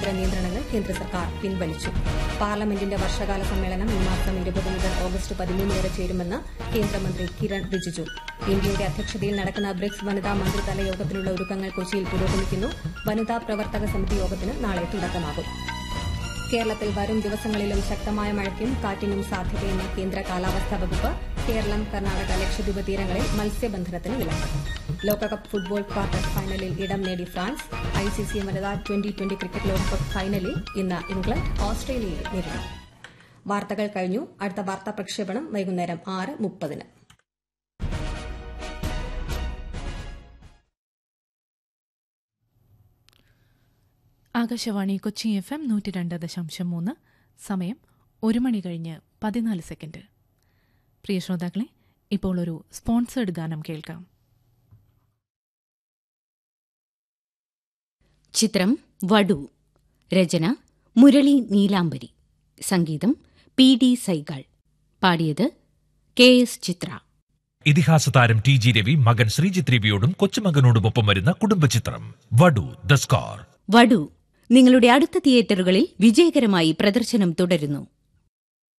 നിയന്ത്രണങ്ങൾ കേന്ദ്ര സർക്കാർ പിൻവലിച്ചു പാർലമെന്റിന്റെ വർഷകാല സമ്മേളനം ഈ മാസം ഇരുപത് മുതൽ ഓഗസ്റ്റ് പതിമൂന്ന് വരെ ചേരുമെന്ന് കേന്ദ്രമന്ത്രി കിരൺ റിജിജു ഇന്ത്യയുടെ അധ്യക്ഷതയിൽ നടക്കുന്ന ബ്രിക്സ് വനിതാ മന്ത്രിതല യോഗത്തിനുള്ള ഒരുക്കങ്ങൾ കൊച്ചിയിൽ പുരോഗമിക്കുന്നു വനിതാ പ്രവർത്തക സമിതി യോഗത്തിന് നാളെ തുടക്കമാകും കേരളത്തിൽ വരും ദിവസങ്ങളിലും ശക്തമായ മഴയ്ക്കും കാറ്റിനും സാധ്യതയെന്ന് കേന്ദ്ര കാലാവസ്ഥാ വകുപ്പ് കേരളം കർണാടക ലക്ഷദ്വീപ് തീരങ്ങളിൽ മത്സ്യബന്ധനത്തിന് വിലക്ക് ലോകകപ്പ് ഫുട്ബോൾ ക്വാർട്ടർ ഫൈനലിൽ ഇടം നേടി ഫ്രാൻസ് ഐസിസി വനിതാ ട്വന്റി ട്വന്റി ക്രിക്കറ്റ് ലോകകപ്പ് ഫൈനലിൽ ഇന്ന് ഇംഗ്ലണ്ട് ഓസ്ട്രേലിയയെ നേരിടും വാർത്തകൾ കഴിഞ്ഞു അടുത്ത വാർത്താ പ്രക്ഷേപണം വൈകുന്നേരം ആറ് മുപ്പതിന് ആകാശവാണി കൊച്ചി എഫ് എം നൂറ്റി രണ്ട് ദശാംശം മൂന്ന് സമയം ഒരു മണി കഴിഞ്ഞ് പതിനാല് സെക്കൻഡ് പ്രിയ ശ്രോതാക്കളെ ഇപ്പോൾ ഒരു സ്പോൺസേഡ് ഗാനം കേൾക്കാം ചിത്രം വടു രചന മുരളി നീലാംബരി സംഗീതം പി ഡി സൈഗാൾ പാടിയത് കെ എസ് ചിത്ര ഇതിഹാസ താരം ടി ജി രവി മകൻ ശ്രീജിത്ത് രവിയോടും കൊച്ചുമകനോടുമൊപ്പം വരുന്ന കുടുംബചിത്രം വടു ദ സ്കാർ വടു നിങ്ങളുടെ അടുത്ത തിയേറ്ററുകളിൽ വിജയകരമായി പ്രദർശനം തുടരുന്നു